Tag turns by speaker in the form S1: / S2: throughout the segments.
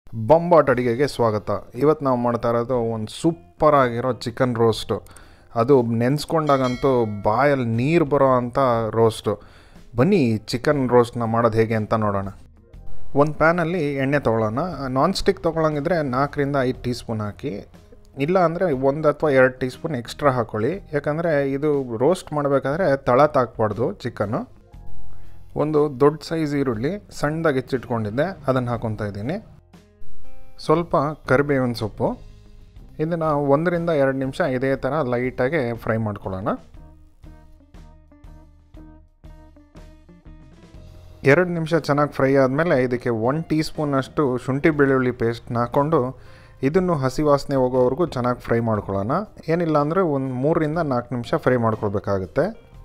S1: ಬೊಂಬಾಟ್ ಅಡುಗೆಗೆ ಸ್ವಾಗತ ಇವತ್ತು ನಾವು ಮಾಡ್ತಾ ಇರೋದು ಒಂದು ಸೂಪರ್ ಆಗಿರೋ ಚಿಕನ್ ರೋಸ್ಟು ಅದು ನೆನೆಸ್ಕೊಂಡಾಗಂತೂ ಬಾಯಲ್ಲಿ ನೀರು ಬರೋ ಅಂಥ ರೋಸ್ಟು ಬನ್ನಿ ಚಿಕನ್ ರೋಸ್ಟ್ನ ಮಾಡೋದು ಹೇಗೆ ಅಂತ ನೋಡೋಣ ಒಂದು ಪ್ಯಾನಲ್ಲಿ ಎಣ್ಣೆ ತೊಗೊಳ್ಳೋಣ ನಾನ್ ಸ್ಟಿಕ್ ತೊಗೊಳಂಗಿದ್ರೆ ನಾಲ್ಕರಿಂದ ಐದು ಟೀ ಸ್ಪೂನ್ ಹಾಕಿ ಇಲ್ಲ ಅಂದರೆ ಒಂದು ಅಥವಾ ಎರಡು ಟೀ ಸ್ಪೂನ್ ಎಕ್ಸ್ಟ್ರಾ ಹಾಕ್ಕೊಳ್ಳಿ ಯಾಕಂದರೆ ಇದು ರೋಸ್ಟ್ ಮಾಡಬೇಕಾದ್ರೆ ತಳ ತಾಕ್ಬಾರ್ದು ಚಿಕನ್ನು ಒಂದು ದೊಡ್ಡ ಸೈಜ್ ಈರುಳ್ಳಿ ಸಣ್ಣದಾಗಿ ಹೆಚ್ಚಿಟ್ಕೊಂಡಿದ್ದೆ ಅದನ್ನು ಹಾಕೊತಾ ಇದ್ದೀನಿ ಸ್ವಲ್ಪ ಕರಿಬೇವಿನ ಸೊಪ್ಪು ಇದನ್ನು ಒಂದರಿಂದ ಎರಡು ನಿಮಿಷ ಇದೇ ಥರ ಲೈಟಾಗಿ ಫ್ರೈ ಮಾಡ್ಕೊಳ್ಳೋಣ ಎರಡು ನಿಮಿಷ ಚೆನ್ನಾಗಿ ಫ್ರೈ ಆದಮೇಲೆ ಇದಕ್ಕೆ ಒನ್ ಟೀ ಸ್ಪೂನಷ್ಟು ಶುಂಠಿ ಬೆಳ್ಳುಳ್ಳಿ ಪೇಸ್ಟ್ನ ಹಾಕ್ಕೊಂಡು ಇದನ್ನು ಹಸಿ ವಾಸನೆ ಹೋಗೋವರೆಗೂ ಚೆನ್ನಾಗಿ ಫ್ರೈ ಮಾಡ್ಕೊಳ್ಳೋಣ ಏನಿಲ್ಲ ಅಂದರೆ ಒಂದು ಮೂರರಿಂದ ನಾಲ್ಕು ನಿಮಿಷ ಫ್ರೈ ಮಾಡ್ಕೊಳ್ಬೇಕಾಗುತ್ತೆ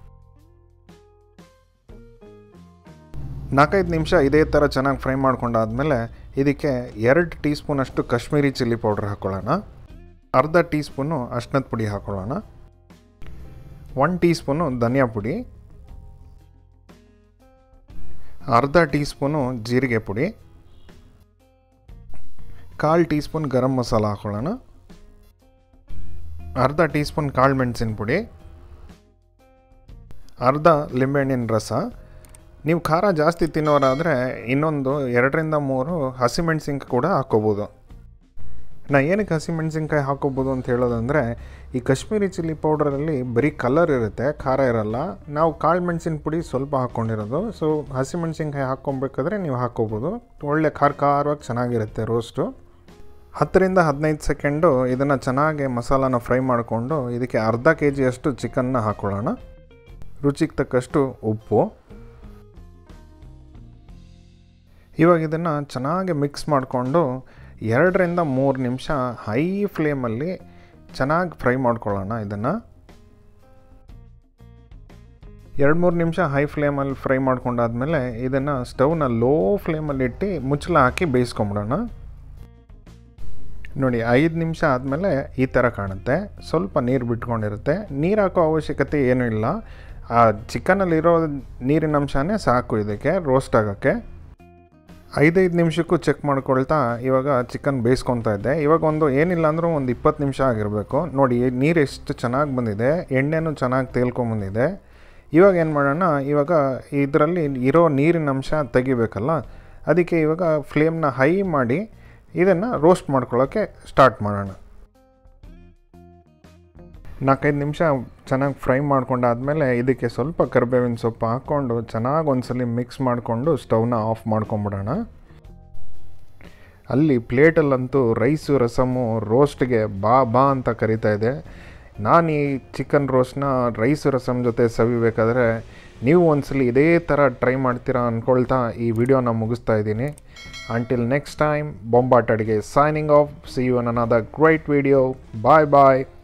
S1: ನಾಲ್ಕೈದು ನಿಮಿಷ ಇದೇ ಥರ ಚೆನ್ನಾಗಿ ಫ್ರೈ ಮಾಡ್ಕೊಂಡಾದ್ಮೇಲೆ ಇದಕ್ಕೆ ಎರಡು ಟೀ ಸ್ಪೂನಷ್ಟು ಕಾಶ್ಮೀರಿ ಚಿಲ್ಲಿ ಪೌಡ್ರ್ ಹಾಕ್ಕೊಳ್ಳೋಣ ಅರ್ಧ ಟೀ ಸ್ಪೂನು ಅರ್ಶಿನದ ಪುಡಿ ಹಾಕ್ಕೊಳ್ಳೋಣ ಒನ್ ಟೀ ಸ್ಪೂನು ಧನಿಯಾ ಪುಡಿ ಅರ್ಧ ಟೀ ಸ್ಪೂನು ಜೀರಿಗೆ ಪುಡಿ ಕಾಲು ಟೀ ಸ್ಪೂನ್ ಗರಂ ಮಸಾಲ ಹಾಕ್ಕೊಳ್ಳೋಣ ಅರ್ಧ ಟೀ ಸ್ಪೂನ್ ಕಾಳು ಮೆಣಸಿನ ಪುಡಿ ಅರ್ಧ ಲಿಂಬೆಹಣ್ಣಿನ ರಸ ನೀವು ಖಾರ ಜಾಸ್ತಿ ತಿನ್ನೋರಾದರೆ ಇನ್ನೊಂದು ಎರಡರಿಂದ ಮೂರು ಹಸಿಮೆಣ್ಸಿನ್ಕಾಯಿ ಕೂಡ ಹಾಕ್ಕೋಬೋದು ನಾ ಏನಕ್ಕೆ ಹಸಿಮೆಣ್ಸಿನ್ಕಾಯಿ ಹಾಕೋಬೋದು ಅಂತ ಹೇಳೋದಂದರೆ ಈ ಕಾಶ್ಮೀರಿ ಚಿಲ್ಲಿ ಪೌಡರಲ್ಲಿ ಬರೀ ಕಲರ್ ಇರುತ್ತೆ ಖಾರ ಇರಲ್ಲ ನಾವು ಕಾಳು ಮೆಣಸಿನ ಪುಡಿ ಸ್ವಲ್ಪ ಹಾಕ್ಕೊಂಡಿರೋದು ಸೊ ಹಸಿಮೆಣ್ಸಿನ್ಕಾಯಿ ಹಾಕ್ಕೊಬೇಕಾದ್ರೆ ನೀವು ಹಾಕ್ಕೋಬೋದು ಒಳ್ಳೆ ಖಾರ ಖಾರವಾಗಿ ಚೆನ್ನಾಗಿರುತ್ತೆ ರೋಸ್ಟು ಹತ್ತರಿಂದ ಹದಿನೈದು ಸೆಕೆಂಡು ಇದನ್ನು ಚೆನ್ನಾಗಿ ಮಸಾಲಾನ ಫ್ರೈ ಮಾಡಿಕೊಂಡು ಇದಕ್ಕೆ ಅರ್ಧ ಕೆ ಜಿಯಷ್ಟು ಚಿಕನ್ನ ಹಾಕ್ಕೊಳ್ಳೋಣ ರುಚಿಗೆ ತಕ್ಕಷ್ಟು ಉಪ್ಪು ಇವಾಗ ಇದನ್ನು ಚೆನ್ನಾಗಿ ಮಿಕ್ಸ್ ಮಾಡಿಕೊಂಡು ಎರಡರಿಂದ ಮೂರು ನಿಮಿಷ ಹೈ ಫ್ಲೇಮಲ್ಲಿ ಚೆನ್ನಾಗಿ ಫ್ರೈ ಮಾಡ್ಕೊಳ್ಳೋಣ ಇದನ್ನು ಎರಡು ಮೂರು ನಿಮಿಷ ಹೈ ಫ್ಲೇಮಲ್ಲಿ ಫ್ರೈ ಮಾಡ್ಕೊಂಡಾದ್ಮೇಲೆ ಇದನ್ನು ಸ್ಟವ್ನ ಲೋ ಫ್ಲೇಮಲ್ಲಿ ಇಟ್ಟು ಮುಚ್ಚಳ ಹಾಕಿ ಬೇಯಿಸ್ಕೊಂಬಿಡೋಣ ನೋಡಿ ಐದು ನಿಮಿಷ ಆದಮೇಲೆ ಈ ಥರ ಕಾಣುತ್ತೆ ಸ್ವಲ್ಪ ನೀರು ಬಿಟ್ಕೊಂಡಿರುತ್ತೆ ನೀರು ಹಾಕೋ ಅವಶ್ಯಕತೆ ಏನೂ ಇಲ್ಲ ಆ ಚಿಕನಲ್ಲಿರೋ ನೀರಿನ ಅಂಶನೇ ಸಾಕು ಇದಕ್ಕೆ ರೋಸ್ಟ್ ಆಗೋಕ್ಕೆ ಐದೈದು ನಿಮಿಷಕ್ಕೂ ಚೆಕ್ ಮಾಡ್ಕೊಳ್ತಾ ಇವಾಗ ಚಿಕನ್ ಬೇಯಿಸ್ಕೊತಾ ಇದ್ದೆ ಇವಾಗ ಒಂದು ಏನಿಲ್ಲ ಅಂದರೂ ಒಂದು ಇಪ್ಪತ್ತು ನಿಮಿಷ ಆಗಿರಬೇಕು ನೋಡಿ ನೀರು ಎಷ್ಟು ಚೆನ್ನಾಗಿ ಬಂದಿದೆ ಎಣ್ಣೆನೂ ಚೆನ್ನಾಗಿ ತೇಲ್ಕೊಂಬಂದಿದೆ ಇವಾಗ ಏನು ಮಾಡೋಣ ಇವಾಗ ಇದರಲ್ಲಿ ಇರೋ ನೀರಿನ ಅಂಶ ತೆಗಿಬೇಕಲ್ಲ ಅದಕ್ಕೆ ಇವಾಗ ಫ್ಲೇಮ್ನ ಹೈ ಮಾಡಿ ಇದನ್ನು ರೋಸ್ಟ್ ಮಾಡ್ಕೊಳ್ಳೋಕ್ಕೆ ಸ್ಟಾರ್ಟ್ ಮಾಡೋಣ ನಾಲ್ಕೈದು ನಿಮಿಷ ಚೆನ್ನಾಗಿ ಫ್ರೈ ಮಾಡ್ಕೊಂಡಾದ್ಮೇಲೆ ಇದಕ್ಕೆ ಸ್ವಲ್ಪ ಕರಿಬೇವಿನ ಸೊಪ್ಪು ಹಾಕ್ಕೊಂಡು ಚೆನ್ನಾಗಿ ಒಂದ್ಸಲಿ ಮಿಕ್ಸ್ ಮಾಡಿಕೊಂಡು ಸ್ಟವ್ನ ಆಫ್ ಮಾಡ್ಕೊಂಬಿಡೋಣ ಅಲ್ಲಿ ಪ್ಲೇಟಲ್ಲಂತೂ ರೈಸು ರಸಮು ರೋಸ್ಟ್ಗೆ ಬಾ ಬಾ ಅಂತ ಕರಿತಾ ಇದೆ ನಾನು ಈ ಚಿಕನ್ ರೋಸ್ಟ್ನ ರೈಸು ರಸಮ್ ಜೊತೆ ಸವಿಬೇಕಾದ್ರೆ ನೀವು ಒಂದ್ಸಲಿ ಇದೇ ಥರ ಟ್ರೈ ಮಾಡ್ತೀರಾ ಅಂದ್ಕೊಳ್ತಾ ಈ ವಿಡಿಯೋನ ಮುಗಿಸ್ತಾ ಇದ್ದೀನಿ until next time Bombat Adige signing off see you in another great video bye bye